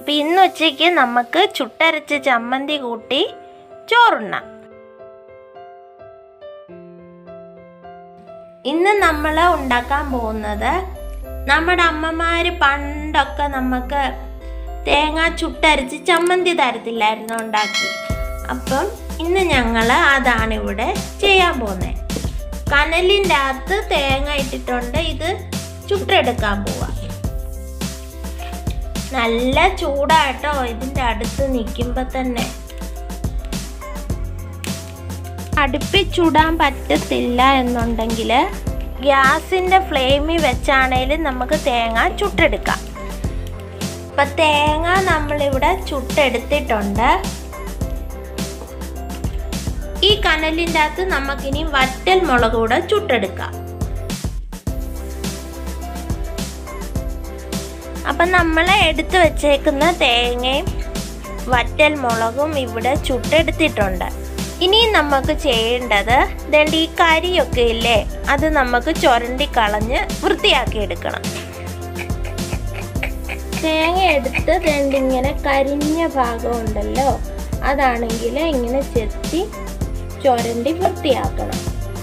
അപ്പം ഇന്ന് ഉച്ചയ്ക്ക് നമുക്ക് ചുട്ടരച്ച് ചമ്മന്തി കൂട്ടി ചോറുണ്ണാം ഇന്ന് നമ്മൾ ഉണ്ടാക്കാൻ പോകുന്നത് നമ്മുടെ അമ്മമാർ പണ്ടൊക്കെ നമുക്ക് തേങ്ങ ചുട്ടരച്ച് ചമ്മന്തി തരത്തില്ലായിരുന്നു ഉണ്ടാക്കി അപ്പം ഇന്ന് ഞങ്ങൾ അതാണ് ഇവിടെ ചെയ്യാൻ പോകുന്നത് കനലിൻ്റെ അകത്ത് തേങ്ങ ഇട്ടിട്ടുണ്ട് ഇത് ചുട്ടെടുക്കാൻ പോവാ നല്ല ചൂടാട്ടോ ഇതിൻ്റെ അടുത്ത് നിൽക്കുമ്പോൾ തന്നെ അടുപ്പിൽ ചുടാൻ പറ്റത്തില്ല എന്നുണ്ടെങ്കിൽ ഗ്യാസിൻ്റെ ഫ്ലെയിമിൽ വെച്ചാണേലും നമുക്ക് തേങ്ങ ചുട്ടെടുക്കാം അപ്പം തേങ്ങ നമ്മളിവിടെ ചുട്ടെടുത്തിട്ടുണ്ട് ഈ കനലിൻ്റെ അകത്ത് നമുക്കിനി വറ്റൽ മുളക് കൂടെ ചുട്ടെടുക്കാം അപ്പം നമ്മൾ എടുത്തു വച്ചേക്കുന്ന തേങ്ങയും വറ്റൽ മുളകും ഇവിടെ ചുട്ടെടുത്തിട്ടുണ്ട് ഇനി നമുക്ക് ചെയ്യേണ്ടത് ദണ്ട് ഈ കരിയൊക്കെ ഇല്ലേ അത് നമുക്ക് ചുരണ്ടി കളഞ്ഞ് വൃത്തിയാക്കി എടുക്കണം തേങ്ങ എടുത്ത് ദണ്ട് ഇങ്ങനെ കരിഞ്ഞ ഭാഗം ഉണ്ടല്ലോ അതാണെങ്കിൽ ഇങ്ങനെ ചെത്തി ചുരണ്ടി വൃത്തിയാക്കണം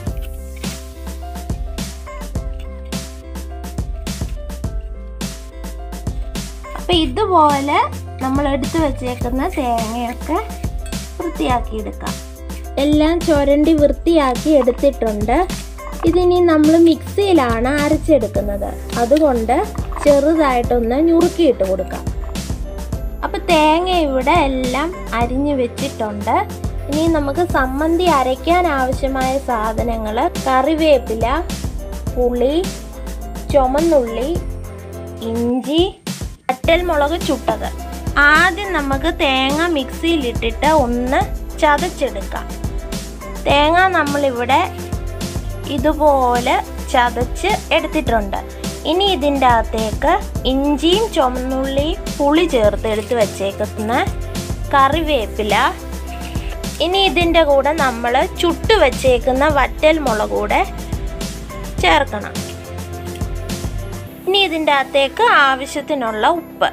അപ്പം ഇതുപോലെ നമ്മൾ എടുത്തു വെച്ചേക്കുന്ന തേങ്ങയൊക്കെ വൃത്തിയാക്കി എടുക്കാം എല്ലാം ചുരണ്ടി വൃത്തിയാക്കി എടുത്തിട്ടുണ്ട് ഇതിനി നമ്മൾ മിക്സിയിലാണ് അരച്ചെടുക്കുന്നത് അതുകൊണ്ട് ചെറുതായിട്ടൊന്ന് ഞുറുക്കിയിട്ട് കൊടുക്കാം അപ്പം തേങ്ങ ഇവിടെ എല്ലാം അരിഞ്ഞു വെച്ചിട്ടുണ്ട് ഇനി നമുക്ക് സമ്മന്തി അരയ്ക്കാൻ ആവശ്യമായ സാധനങ്ങൾ കറിവേപ്പില പുളി ചുമന്നുള്ളി ഇഞ്ചി മുളക് ചുട്ടത് ആദ്യം നമുക്ക് തേങ്ങ മിക്സിയിലിട്ടിട്ട് ഒന്ന് ചതച്ചെടുക്കാം തേങ്ങ നമ്മളിവിടെ ഇതുപോലെ ചതച്ച് എടുത്തിട്ടുണ്ട് ഇനി ഇതിൻ്റെ അകത്തേക്ക് ഇഞ്ചിയും ചുമന്നുള്ളിയും പുളി ചേർത്ത് എടുത്ത് വെച്ചേക്കുന്ന കറിവേപ്പില ഇനി ഇതിൻ്റെ കൂടെ നമ്മൾ ചുട്ട് വെച്ചേക്കുന്ന വറ്റൽ മുളക് കൂടെ ചേർക്കണം ഇനി ഇതിൻ്റെ അകത്തേക്ക് ആവശ്യത്തിനുള്ള ഉപ്പ്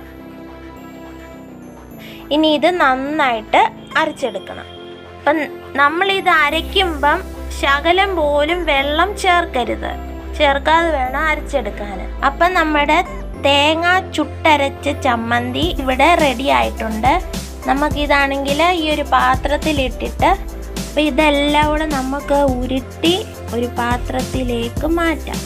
ഇനി ഇത് നന്നായിട്ട് അരച്ചെടുക്കണം അപ്പം നമ്മളിത് അരയ്ക്കുമ്പം ശകലം പോലും വെള്ളം ചേർക്കരുത് ചേർക്കാതെ വേണം അരച്ചെടുക്കാൻ അപ്പം നമ്മുടെ തേങ്ങ ചുട്ടരച്ച ചമ്മന്തി ഇവിടെ റെഡി ആയിട്ടുണ്ട് നമുക്കിതാണെങ്കിൽ ഈ ഒരു പാത്രത്തിലിട്ടിട്ട് അപ്പം ഇതെല്ലാം കൂടെ നമുക്ക് ഉരുട്ടി ഒരു പാത്രത്തിലേക്ക് മാറ്റാം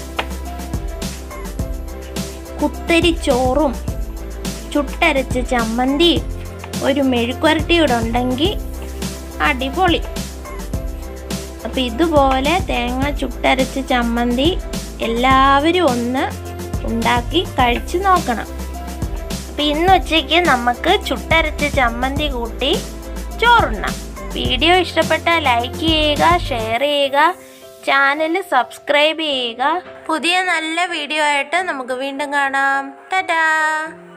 കുത്തരി ചോറും ചുട്ടരച്ച ചമ്മന്തി ഒരു മെഴുക്കുരട്ടി കൂടെ ഉണ്ടെങ്കിൽ അടിപൊളി അപ്പം ഇതുപോലെ തേങ്ങ ചുട്ടരച്ച ചമ്മന്തി എല്ലാവരും ഒന്ന് ഉണ്ടാക്കി കഴിച്ചു നോക്കണം അപ്പം ഇന്ന് ഉച്ചയ്ക്ക് നമുക്ക് ചുട്ടരച്ച ചമ്മന്തി കൂട്ടി ചോറുണ്ണാം വീഡിയോ ഇഷ്ടപ്പെട്ടാൽ ലൈക്ക് ചെയ്യുക ഷെയർ ചെയ്യുക ചാനൽ സബ്സ്ക്രൈബ് ചെയ്യുക പുതിയ നല്ല വീഡിയോ ആയിട്ട് നമുക്ക് വീണ്ടും കാണാം ടാറ്റാ